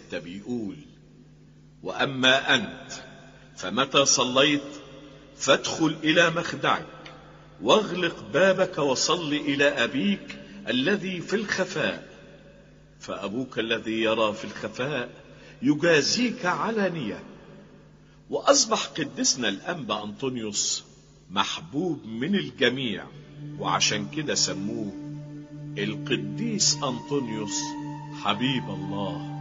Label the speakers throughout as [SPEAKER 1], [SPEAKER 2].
[SPEAKER 1] ستة بيقول وأما أنت فمتى صليت فادخل إلى مخدعك واغلق بابك وصل إلى أبيك الذي في الخفاء فأبوك الذي يرى في الخفاء يجازيك علانية وأصبح قدسنا الأنبا أنطونيوس محبوب من الجميع وعشان كده سموه القديس أنطونيوس حبيب الله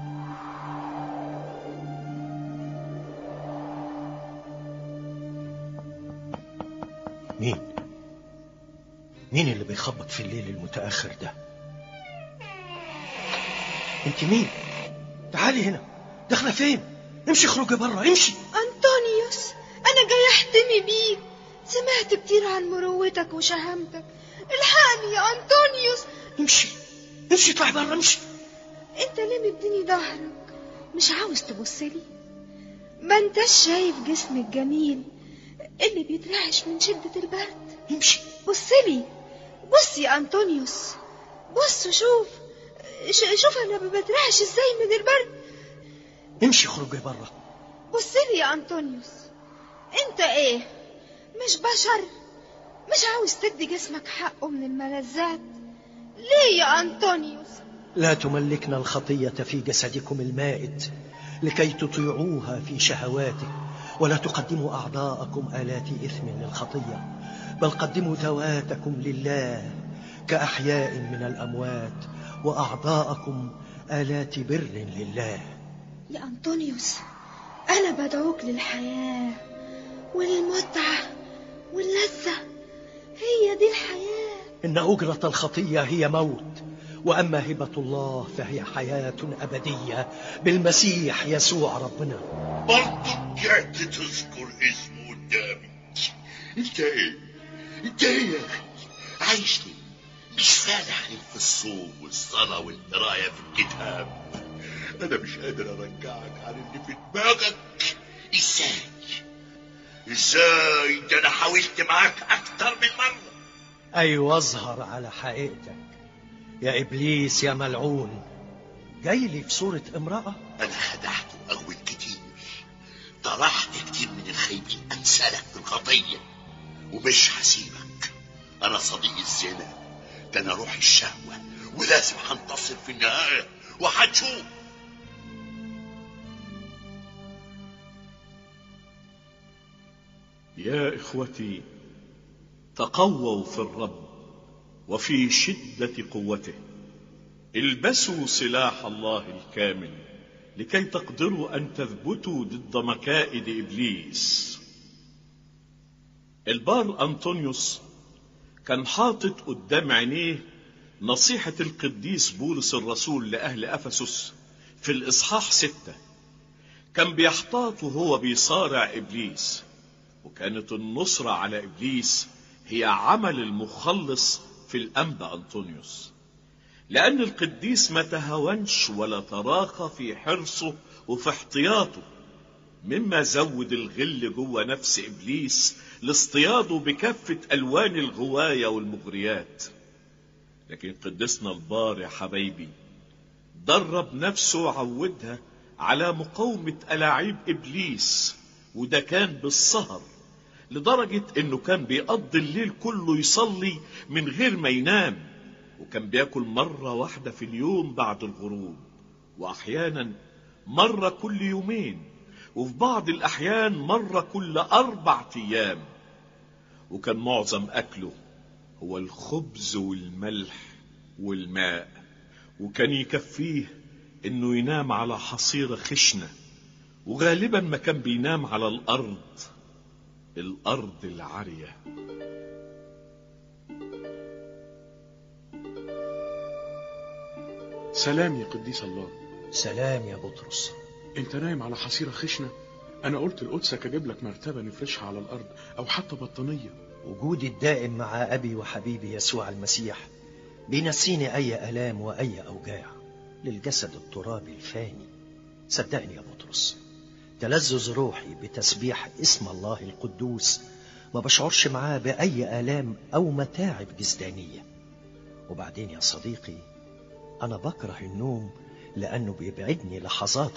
[SPEAKER 2] مين مين اللي بيخبط في الليل المتأخر ده انت مين تعالي هنا داخله فين امشي اخرجي بره امشي
[SPEAKER 3] أنطونيوس أنا جاي أحتمي بيك سمعت كتير عن مروتك وشهامتك الحقني يا أنطونيوس
[SPEAKER 2] امشي امشي اطلعي بره امشي
[SPEAKER 3] أنت ليه مديني ظهرك مش عاوز تبصلي ما انتش شايف جسمي الجميل اللي بيترعش من شدة البرد
[SPEAKER 2] امشي
[SPEAKER 3] بصلي بص يا أنطونيوس بص وشوف ش- شوف أنا بترعش إزاي من البرد
[SPEAKER 2] امشي اخرجي بره
[SPEAKER 3] بصلي يا أنطونيوس أنت إيه مش بشر مش عاوز تدي جسمك حقه من الملذات ليه يا أنطونيوس
[SPEAKER 2] لا تملكنا الخطية في جسدكم المائت لكي تطيعوها في شهواتك ولا تقدموا أعضاءكم آلات إثم للخطية بل قدموا ذواتكم لله كأحياء من الأموات وأعضاءكم آلات بر لله
[SPEAKER 3] يا أنطونيوس أنا بدعوك للحياة وللمتعة واللذة هي دي الحياة
[SPEAKER 2] إن أجرة الخطية هي موت وأما هبة الله فهي حياة أبدية بالمسيح يسوع ربنا
[SPEAKER 4] برضه رجعت تذكر اسمه قدامي انت ايه انت ايه يا اخي عايش ليه مش فالح في الصوم والصلاة والقراية في الكتاب انا مش قادر ارجعك عن اللي في دماغك ازاي ازاي ده انا حاولت معاك اكتر من مرة
[SPEAKER 2] أيوة اظهر على حقيقتك يا إبليس يا ملعون جاي لي في صورة امرأة
[SPEAKER 4] انا خدعت واول كتير طرحت كتير من الخايبين امثالك في الخطيه ومش هسيبك انا صديق الزنا ده انا روح الشهوه ولازم هنتصر في النهايه وهتشوف
[SPEAKER 1] يا إخوتي تقووا في الرب وفي شدة قوته البسوا سلاح الله الكامل لكي تقدروا أن تثبتوا ضد مكائد إبليس البار أنطونيوس كان حاطط قدام عينيه نصيحة القديس بولس الرسول لأهل أفسس في الإصحاح ستة كان بيحتاط وهو بيصارع إبليس وكانت النصرة على إبليس هي عمل المخلص في الأنبا أنطونيوس لأن القديس ما تهاونش ولا تراخى في حرصه وفي احتياطه مما زود الغل جوه نفس إبليس لاصطياده بكافة ألوان الغواية والمغريات لكن قدسنا البار يا حبايبي درب نفسه وعودها على مقاومة ألاعيب إبليس وده كان بالسهر لدرجة انه كان بيقضي الليل كله يصلي من غير ما ينام وكان بياكل مرة واحدة في اليوم بعد الغروب واحيانا مرة كل يومين وفي بعض الاحيان مرة كل اربع ايام وكان معظم اكله هو الخبز والملح والماء وكان يكفيه انه ينام على حصيرة خشنة وغالبا ما كان بينام على الارض الارض العارية
[SPEAKER 5] سلام يا قديس الله
[SPEAKER 2] سلام يا بطرس
[SPEAKER 5] انت نايم على حصيرة خشنة انا قلت لقدسك اجيب لك مرتبة نفرشها على الارض او حتى بطانية
[SPEAKER 2] وجودي الدائم مع أبي وحبيبي يسوع المسيح بينسيني أي ألام وأي أوجاع للجسد الترابي الفاني صدقني يا بطرس تلذذ روحي بتسبيح اسم الله القدوس ما بشعرش معاه بأي آلام أو متاعب جسدانية وبعدين يا صديقي أنا بكره النوم لأنه بيبعدني لحظات